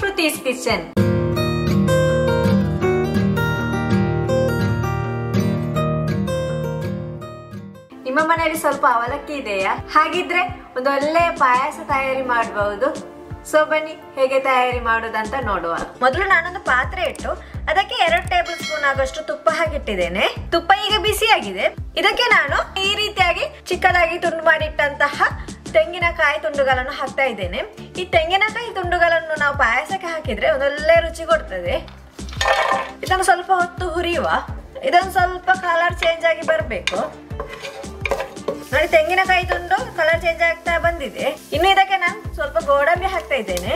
ಕೃತೀಸ್ kitchen ನಿಮ್ಮ ಮನೆಯಲ್ಲಿ ಸ್ವಲ್ಪ ಅವಲಕ್ಕಿ ಇದೆಯಾ ಹಾಗಿದ್ರೆ ಒಂದು ಒಳ್ಳೆ ಪಾಯಸ ತಯಾರಿ ಮಾಡಬಹುದು ಸೊ ಬನ್ನಿ ಹೇಗೆ ತಯಾರಿ ಮಾಡುದಂತ ನೋಡುವ ಮೊದಲು ನಾನೊಂದು ಪಾತ್ರೆ ಇಟ್ಟು ಅದಕ್ಕೆ ಎರಡು ಟೇಬಲ್ ಸ್ಪೂನ್ ಆಗುವಷ್ಟು ತುಪ್ಪ ಹಾಕಿಟ್ಟಿದ್ದೇನೆ ತುಪ್ಪ ಈಗ ಬಿಸಿಯಾಗಿದೆ ಇದಕ್ಕೆ ನಾನು ಈ ರೀತಿಯಾಗಿ ಚಿಕ್ಕದಾಗಿ ತುಂಡು ಮಾಡಿಟ್ಟಂತಹ ತೆಂಗಿನಕಾಯಿ ತುಂಡುಗಳನ್ನು ಹಾಕ್ತಾ ಇದ್ದೇನೆ ಈ ತೆಂಗಿನಕಾಯಿ ತುಂಡುಗಳನ್ನು ನಾವು ಪಾಯಸಕ್ಕೆ ಹಾಕಿದ್ರೆ ಒಂದೊಳ್ಳೆ ರುಚಿ ಕೊಡ್ತದೆ ಇದನ್ನು ಸ್ವಲ್ಪ ಹೊತ್ತು ಹುರಿಯುವ ಇದೊಂದು ಸ್ವಲ್ಪ ಕಲರ್ ಚೇಂಜ್ ಆಗಿ ಬರಬೇಕು ನೋಡಿ ತೆಂಗಿನಕಾಯಿ ತುಂಡು ಕಲರ್ ಚೇಂಜ್ ಆಗ್ತಾ ಬಂದಿದೆ ಇನ್ನು ಇದಕ್ಕೆ ನಾನು ಸ್ವಲ್ಪ ಗೋಡಂಬಿ ಹಾಕ್ತಾ ಇದ್ದೇನೆ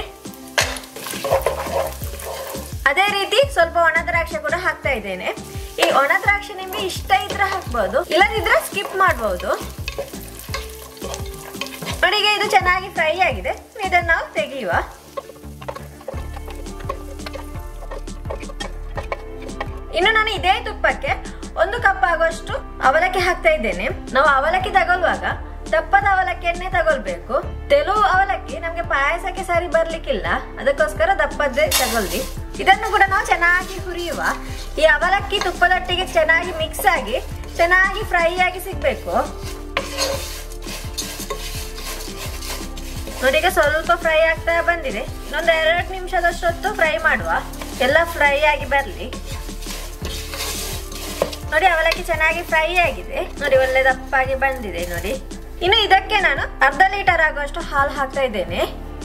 ಅದೇ ರೀತಿ ಸ್ವಲ್ಪ ಒಣ ದ್ರಾಕ್ಷಿ ಕೂಡ ಹಾಕ್ತಾ ಇದ್ದೇನೆ ಈ ಒಣ ದ್ರಾಕ್ಷಿ ನಿಮ್ಗೆ ಇಷ್ಟ ಇದ್ರೆ ಹಾಕ್ಬಹುದು ಇಲ್ಲದಿದ್ರೆ ಸ್ಕಿಪ್ ಮಾಡಬಹುದು ನೋಡಿ ಈಗ ಇದು ಚೆನ್ನಾಗಿ ಫ್ರೈ ಆಗಿದೆ ಇದನ್ನು ನಾವು ತೆಗೆಯುವ ಇನ್ನು ನಾನು ಇದೇ ತುಪ್ಪಕ್ಕೆ ಒಂದು ಕಪ್ ಆಗುವಷ್ಟು ಅವಲಕ್ಕಿ ಹಾಕ್ತಾ ಇದ್ದೇನೆ ನಾವು ಅವಲಕ್ಕಿ ತಗೊಳ್ಳುವಾಗ ದಪ್ಪದ ಅವಲಕ್ಕಿಯನ್ನೇ ತಗೊಳ್ಬೇಕು ತೆಲು ಅವಲಕ್ಕಿ ನಮ್ಗೆ ಪಾಯಸಕ್ಕೆ ಸರಿ ಬರ್ಲಿಕ್ಕಿಲ್ಲ ಅದಕ್ಕೋಸ್ಕರ ದಪ್ಪದ್ದೇ ತಗೊಳ್ಳಿ ಇದನ್ನು ಕೂಡ ನಾವು ಚೆನ್ನಾಗಿ ಹುರಿಯುವ ಈ ಅವಲಕ್ಕಿ ತುಪ್ಪದೊಟ್ಟಿಗೆ ಚೆನ್ನಾಗಿ ಮಿಕ್ಸ್ ಆಗಿ ಚೆನ್ನಾಗಿ ಫ್ರೈ ಆಗಿ ಸಿಗ್ಬೇಕು ನೋಡಿ ಈಗ ಸ್ವಲ್ಪ ಫ್ರೈ ಆಗ್ತಾ ಬಂದಿದೆ ಇನ್ನೊಂದು ಎರಡು ನಿಮಿಷದಷ್ಟೊತ್ತು ಫ್ರೈ ಮಾಡುವ ಎಲ್ಲ ಫ್ರೈ ಆಗಿ ಬರ್ಲಿ ನೋಡಿ ಅವಲಕ್ಕಿ ಚೆನ್ನಾಗಿ ಫ್ರೈ ಆಗಿದೆ ನೋಡಿ ಒಳ್ಳೆ ದಪ್ಪಾಗಿ ಬಂದಿದೆ ನೋಡಿ ಇನ್ನು ಇದಕ್ಕೆ ನಾನು ಅರ್ಧ ಲೀಟರ್ ಆಗುವಷ್ಟು ಹಾಲು ಹಾಕ್ತಾ ಇದ್ದೇನೆ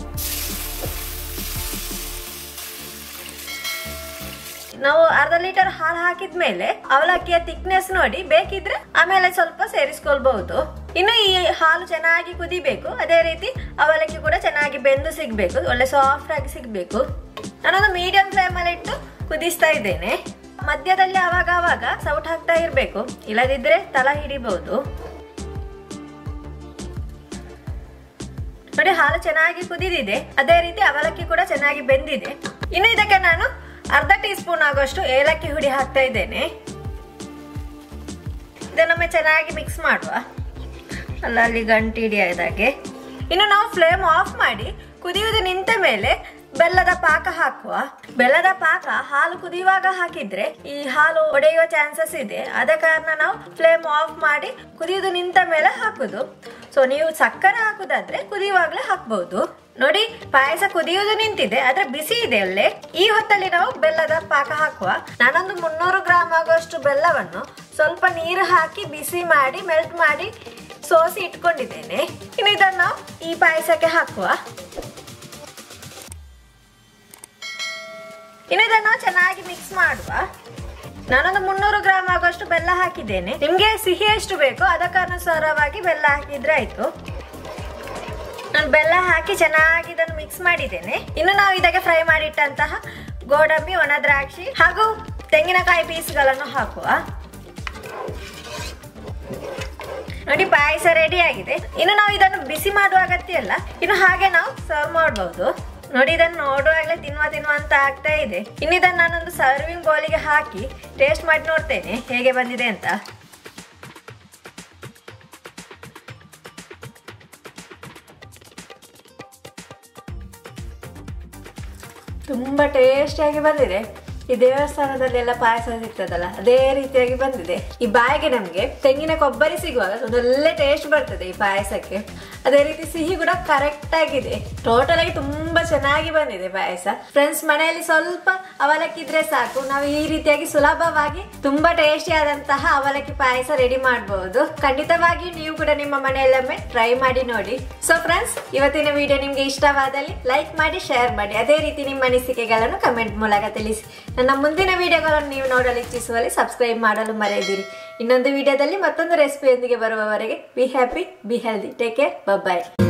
ನಾವು ಅರ್ಧ ಲೀಟರ್ ಹಾಲು ಹಾಕಿದ್ಮೇಲೆ ಅವಲಕ್ಕಿಯ ಥಿಕ್ನೆಸ್ ನೋಡಿ ಬೇಕಿದ್ರೆ ಆಮೇಲೆ ಸ್ವಲ್ಪ ಸೇರಿಸ್ಕೊಳ್ಬಹುದು ಇನ್ನು ಈ ಹಾಲು ಚೆನ್ನಾಗಿ ಕುದಿಬೇಕು ಅದೇ ರೀತಿ ಅವಲಕ್ಕಿ ಕೂಡ ಚೆನ್ನಾಗಿ ಬೆಂದು ಸಿಗ್ಬೇಕು ಒಳ್ಳೆ ಸಾಫ್ಟ್ ಆಗಿ ಸಿಗ್ಬೇಕು ನಾನೊಂದು ಮೀಡಿಯಂ ಫ್ಲೇಮ್ ಅಲ್ಲಿ ಇಟ್ಟು ಕುದಿಸ್ತಾ ಇದ್ದೇನೆ ಮಧ್ಯದಲ್ಲಿ ಅವಾಗ ಅವಾಗ ಸೌಟ್ ಹಾಕ್ತಾ ಇರ್ಬೇಕು ಇಲ್ಲದಿದ್ರೆ ತಲ ಹಿಡಿಬಹುದು ನೋಡಿ ಹಾಲು ಚೆನ್ನಾಗಿ ಕುದಿದಿದೆ ಅದೇ ರೀತಿ ಅವಲಕ್ಕಿ ಕೂಡ ಚೆನ್ನಾಗಿ ಬೆಂದಿದೆ ಇನ್ನು ಇದಕ್ಕೆ ನಾನು ಅರ್ಧ ಟೀ ಸ್ಪೂನ್ ಆಗುವಷ್ಟು ಏಲಕ್ಕಿ ಹುಡಿ ಹಾಕ್ತಾ ಇದ್ದೇನೆ ಇದನ್ನೊಮ್ಮೆ ಚೆನ್ನಾಗಿ ಮಿಕ್ಸ್ ಮಾಡುವ ಅಲ್ಲಲ್ಲಿ ಗಂಟಿ ಹಿಡಿಯದಾಗೆ ಇನ್ನು ನಾವು ಫ್ಲೇಮ್ ಆಫ್ ಮಾಡಿ ಕುದಿಯುವುದು ನಿಂತ ಮೇಲೆ ಬೆಲ್ಲದ ಪಾಕ ಹಾಕುವ ಬೆಲ್ಲದ ಪಾಕ ಹಾಲು ಕುದಿಯುವಾಗ ಹಾಕಿದ್ರೆ ಈ ಹಾಲು ಒಡೆಯುವ ಚಾನ್ಸಸ್ ಇದೆ ಆದ ಕಾರಣ ನಾವು ಫ್ಲೇಮ್ ಆಫ್ ಮಾಡಿ ಕುದಿಯುವುದು ನಿಂತ ಮೇಲೆ ಹಾಕುದು ಸೊ ನೀವು ಸಕ್ಕರೆ ಹಾಕುದಾದ್ರೆ ಕುದಿಯುವಾಗ್ಲೇ ಹಾಕ್ಬಹುದು ನೋಡಿ ಪಾಯಸ ಕುದಿಯುವುದು ನಿಂತಿದೆ ಆದ್ರೆ ಬಿಸಿ ಇದೆ ಅಲ್ಲೇ ಈ ಹೊತ್ತಲ್ಲಿ ನಾವು ಬೆಲ್ಲದ ಪಾಕ ಹಾಕುವ ನಾನೊಂದು ಮುನ್ನೂರು ಗ್ರಾಮ್ ಆಗುವಷ್ಟು ಬೆಲ್ಲವನ್ನು ಸ್ವಲ್ಪ ನೀರು ಹಾಕಿ ಬಿಸಿ ಮಾಡಿ ಮೆಲ್ಟ್ ಮಾಡಿ ಸೋಸಿ ಇಟ್ಕೊಂಡಿದ್ದೇನೆ ಇನ್ನು ಇದನ್ನು ನಾವು ಈ ಪಾಯಸಕ್ಕೆ ಹಾಕುವ ಇನ್ನು ಇದನ್ನು ಚೆನ್ನಾಗಿ ಮಿಕ್ಸ್ ಮಾಡುವ ನಾನೊಂದು ಮುನ್ನೂರು ಗ್ರಾಮ್ ಆಗುವಷ್ಟು ಬೆಲ್ಲ ಹಾಕಿದ್ದೇನೆ ನಿಮ್ಗೆ ಸಿಹಿ ಎಷ್ಟು ಬೇಕೋ ಅದಕ್ಕನುಸಾರವಾಗಿ ಬೆಲ್ಲ ಹಾಕಿದ್ರೆ ಆಯ್ತು ನಾನು ಬೆಲ್ಲ ಹಾಕಿ ಚೆನ್ನಾಗಿ ಇದನ್ನು ಮಿಕ್ಸ್ ಮಾಡಿದ್ದೇನೆ ಇನ್ನು ನಾವು ಇದಕ್ಕೆ ಫ್ರೈ ಮಾಡಿಟ್ಟಂತಹ ಗೋಡಂಬಿ ಒಣ ದ್ರಾಕ್ಷಿ ಹಾಗೂ ತೆಂಗಿನಕಾಯಿ ಪೀಸ್ಗಳನ್ನು ಹಾಕುವ ನೋಡಿ ಪಾಯಸ ರೆಡಿ ಆಗಿದೆ ಇನ್ನು ನಾವು ಇದನ್ನು ಬಿಸಿ ಮಾಡುವ ಅಗತ್ಯ ಇಲ್ಲ ಇನ್ನು ಹಾಗೆ ನಾವು ಸರ್ವ್ ಮಾಡಬಹುದು ನೋಡಿ ಇದನ್ನು ನೋಡುವಾಗಲೇ ತಿನ್ನುವ ತಿನ್ನುವ ಅಂತ ಆಗ್ತಾ ಇದೆ ಇನ್ನು ಇದನ್ನು ನಾನೊಂದು ಸರ್ವಿಂಗ್ ಬೌಲಿಗೆ ಹಾಕಿ ಟೇಸ್ಟ್ ಮಾಡಿ ನೋಡ್ತೇನೆ ಹೇಗೆ ಬಂದಿದೆ ಅಂತ ತುಂಬಾ ಟೇಸ್ಟಿಯಾಗಿ ಬಂದಿದೆ ಈ ದೇವಸ್ಥಾನದಲ್ಲೆಲ್ಲ ಪಾಯಸ ಸಿಗ್ತದಲ್ಲ ಅದೇ ರೀತಿಯಾಗಿ ಬಂದಿದೆ ಈ ಬಾಯಿಗೆ ನಮ್ಗೆ ತೆಂಗಿನ ಕೊಬ್ಬರಿ ಸಿಗುವಾಗ ಒಂದೊಳ್ಳೆ ಟೇಸ್ಟ್ ಬರ್ತದೆ ಈ ಪಾಯಸಕ್ಕೆ ಅದೇ ರೀತಿ ಸಿಹಿ ಕೂಡ ಕರೆಕ್ಟ್ ಆಗಿದೆ ಟೋಟಲ್ ಆಗಿ ತುಂಬಾ ಚೆನ್ನಾಗಿ ಬಂದಿದೆ ಪಾಯಸ ಫ್ರೆಂಡ್ಸ್ ಮನೆಯಲ್ಲಿ ಸ್ವಲ್ಪ ಅವಲಕ್ಕಿ ಇದ್ರೆ ಸಾಕು ನಾವು ಈ ರೀತಿಯಾಗಿ ಸುಲಭವಾಗಿ ತುಂಬಾ ಟೇಸ್ಟಿ ಆದಂತಹ ಅವಲಕ್ಕಿ ಪಾಯಸ ರೆಡಿ ಮಾಡಬಹುದು ಖಂಡಿತವಾಗಿಯೂ ನೀವು ಕೂಡ ನಿಮ್ಮ ಮನೆಯಲ್ಲೊಮ್ಮೆ ಟ್ರೈ ಮಾಡಿ ನೋಡಿ ಸೊ ಫ್ರೆಂಡ್ಸ್ ಇವತ್ತಿನ ವಿಡಿಯೋ ನಿಮ್ಗೆ ಇಷ್ಟವಾದಲ್ಲಿ ಲೈಕ್ ಮಾಡಿ ಶೇರ್ ಮಾಡಿ ಅದೇ ರೀತಿ ನಿಮ್ಮ ಅನಿಸಿಕೆಗಳನ್ನು ಕಮೆಂಟ್ ಮೂಲಕ ತಿಳಿಸಿ ನನ್ನ ಮುಂದಿನ ವಿಡಿಯೋಗಳನ್ನು ನೀವು ನೋಡಲು ಇಚ್ಛಿಸುವಲ್ಲಿ ಸಬ್ಸ್ಕ್ರೈಬ್ ಮಾಡಲು ಮರೆಯದಿರಿ ಇನ್ನೊಂದು ವಿಡಿಯೋದಲ್ಲಿ ಮತ್ತೊಂದು ರೆಸಿಪಿಯೊಂದಿಗೆ ಬರುವವರೆಗೆ be happy be healthy take care bye